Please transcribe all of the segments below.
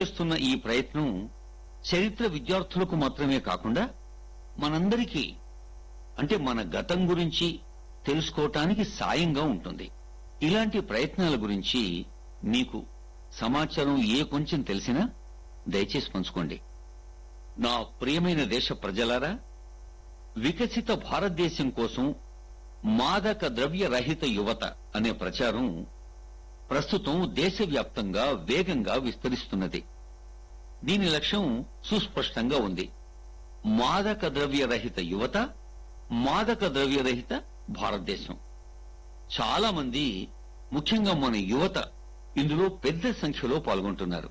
చేస్తున్న ఈ ప్రయత్నం చరిత్ర విద్యార్థులకు మాత్రమే కాకుండా మనందరికీ అంటే మన గతం గురించి తెలుసుకోవటానికి సాయంగా ఉంటుంది ఇలాంటి ప్రయత్నాల గురించి మీకు సమాచారం ఏ కొంచెం తెలిసినా దయచేసి పంచుకోండి నా ప్రియమైన దేశ ప్రజలారా వికసిత భారతదేశం కోసం మాదక ద్రవ్య రహిత యువత అనే ప్రచారం ప్రస్తుతం దేశవ్యాప్తంగా వేగంగా విస్తరిస్తున్నది దీని లక్ష్యం సుస్పష్టంగా ఉంది మాదక ద్రవ్య రహిత యువత మాదక ద్రవ్య రహిత భారతదేశం చాలా మంది ముఖ్యంగా మన యువత ఇందులో పెద్ద సంఖ్యలో పాల్గొంటున్నారు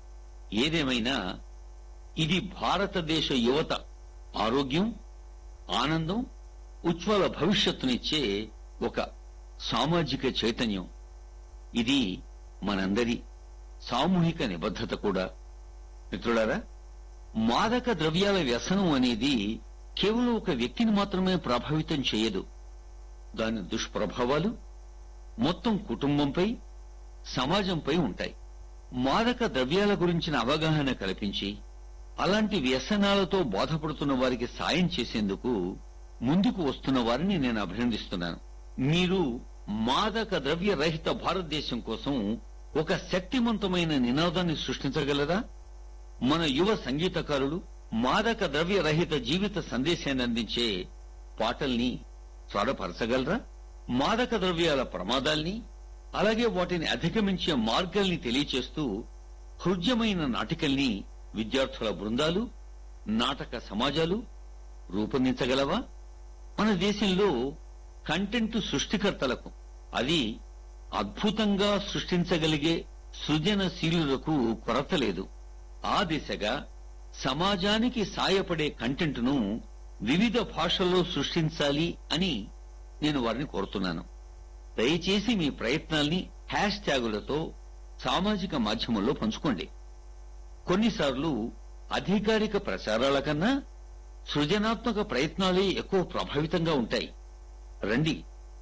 ఏదేమైనా ఇది భారతదేశ యువత ఆరోగ్యం ఆనందం ఉజ్వల భవిష్యత్తునిచ్చే ఒక సామాజిక చైతన్యం ఇది మనందరి సామూహిక నిబద్ధత కూడా మిత్రులారా మాదక ద్రవ్యాల వ్యసనం అనేది కేవలం ఒక వ్యక్తిని మాత్రమే ప్రభావితం చేయదు దాని దుష్ప్రభావాలు మొత్తం కుటుంబంపై సమాజంపై ఉంటాయి మాదక ద్రవ్యాల గురించిన అవగాహన కల్పించి అలాంటి వ్యసనాలతో బాధపడుతున్న వారికి సాయం చేసేందుకు ముందుకు వస్తున్న వారిని నేను అభినందిస్తున్నాను మీరు మాదక ద్రవ్య రహిత భారతదేశం కోసం ఒక శక్తివంతమైన నినాదాన్ని సృష్టించగలరా మన యువ సంగీతకారులు మాదక ద్రవ్య రహిత జీవిత సందేశాన్ని అందించే పాటల్ని స్వరపరచగలరా మాదక ద్రవ్యాల ప్రమాదాల్ని అలాగే వాటిని అధిగమించే మార్గాల్ని తెలియచేస్తూ హృద్యమైన నాటికల్ని విద్యార్థుల బృందాలు నాటక సమాజాలు రూపొందించగలవా మన దేశంలో కంటెంట్ సృష్టికర్తలకు అది అద్భుతంగా సృష్టించగలిగే సృజనశీలులకు కొరత లేదు ఆ దిశగా సమాజానికి సాయపడే కంటెంట్ను వివిధ భాషల్లో సృష్టించాలి అని నేను వారిని కోరుతున్నాను దయచేసి మీ ప్రయత్నాల్ని హ్యాష్ ట్యాగులతో సామాజిక మాధ్యమంలో పంచుకోండి కొన్నిసార్లు అధికారిక ప్రచారాల కన్నా సృజనాత్మక ప్రయత్నాలే ఎక్కువ ప్రభావితంగా ఉంటాయి రండి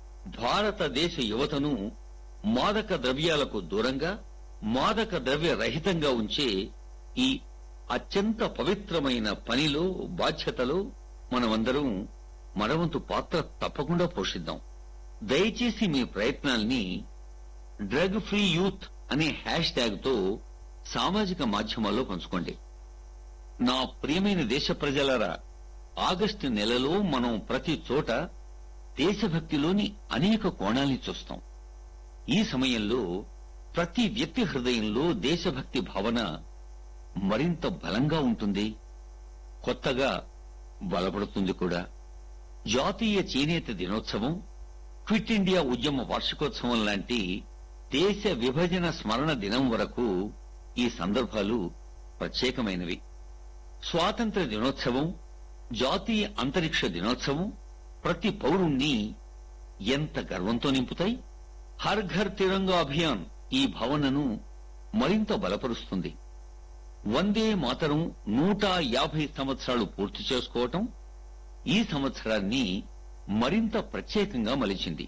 భారతదేశ యువతను మాదక ద్రవ్యాలకు దూరంగా మాదక ద్రవ్య రహితంగా ఉంచే ఈ అత్యంత పవిత్రమైన పనిలో బాధ్యతలో మనమందరం మనవంతు పాత్ర తప్పకుండా పోషిద్దాం దయచేసి మీ ప్రయత్నాల్ని డ్రగ్ ఫ్రీ యూత్ అనే హ్యాష్ ట్యాగ్ తో సామాజిక మాధ్యమాల్లో పంచుకోండి నా ప్రియమైన దేశ ప్రజలారా ఆగస్టు నెలలో మనం ప్రతి చోట దేశభక్తిలోని అనేక కోణాల్ని చూస్తాం ఈ సమయంలో ప్రతి వ్యక్తి హృదయంలో దేశభక్తి భావన మరింత బలంగా ఉంటుంది కొత్తగా బలపడుతుంది కూడా జాతీయ చేనేత దినోత్సవం క్విట్ ఇండియా ఉద్యమ వార్షికోత్సవం లాంటి దేశ విభజన స్మరణ దినం వరకు ఈ సందర్భాలు ప్రత్యేకమైనవి స్వాతంత్ర దినోత్సవం జాతీయ అంతరిక్ష దినోత్సవం ప్రతి పౌరుణ్ణి ఎంత గర్వంతో నింపుతాయి హర్ ఘర్ తిరంగా అభియాన్ ఈ భావనను మరింత బలపరుస్తుంది వందే మాతరం నూట యాభై సంవత్సరాలు పూర్తి చేసుకోవటం ఈ సంవత్సరాన్ని మరింత ప్రత్యేకంగా మలిచింది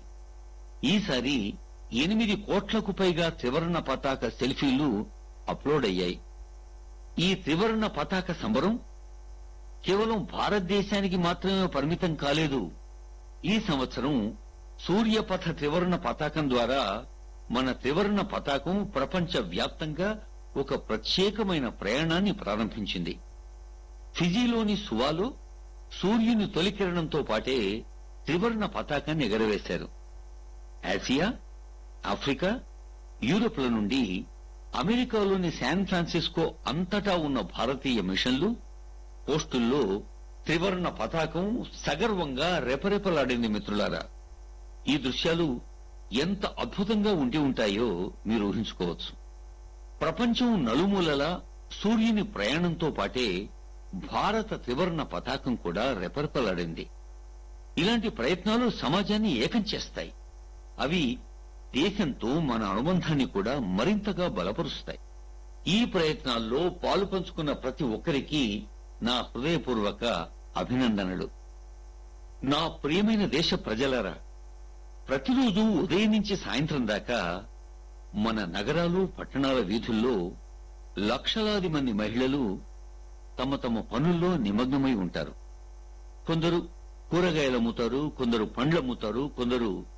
ఈసారి ఎనిమిది కోట్లకు పైగా త్రివర్ణ పతాక సెల్ఫీలు అప్లోడ్ అయ్యాయి ఈ త్రివర్ణ పతాక సంబరం కేవలం భారతదేశానికి మాత్రమే పరిమితం కాలేదు ఈ సంవత్సరం సూర్యపథ త్రివర్ణ పతాకం ద్వారా మన త్రివర్ణ పతాకం ప్రపంచ వ్యాప్తంగా ఒక ప్రత్యేకమైన ప్రయాణాన్ని ప్రారంభించింది ఫిజీలోని సువాలో సూర్యుని తొలి కిరణంతో పాటే త్రివర్ణ పతాకాన్ని ఎగరవేశారు ఆసియా ఆఫ్రికా యూరోప్ల నుండి అమెరికాలోని శాన్ ఫ్రాన్సిస్కో అంతటా ఉన్న భారతీయ మిషన్లు పోస్టుల్లో త్రివర్ణ పతాకం సగర్వంగా రెపరెపలాడింది మిత్రులారా ఈ దృశ్యాలు ఎంత అద్భుతంగా ఉండి ఉంటాయో మీరు ఊహించుకోవచ్చు ప్రపంచం నలుమూలలా సూర్యుని ప్రయాణంతో పాటే భారత త్రివర్ణ పతాకం కూడా రెపరెపలాడింది ఇలాంటి ప్రయత్నాలు సమాజాన్ని ఏకం చేస్తాయి అవి దేశంతో మన అనుబంధాన్ని కూడా మరింతగా బలపరుస్తాయి ఈ ప్రయత్నాల్లో పాలు పంచుకున్న ప్రతి ఒక్కరికి నా హృదయపూర్వక అభినందనలు నా ప్రియమైన దేశ ప్రజలారా ప్రతిరోజు ఉదయం నుంచి సాయంత్రం దాకా మన నగరాలు పట్టణాల వీధుల్లో లక్షలాది మంది మహిళలు తమ తమ పనుల్లో నిమగ్నమై ఉంటారు కొందరు కూరగాయలు అమ్ముతారు కొందరు పండ్లు అమ్ముతారు కొందరు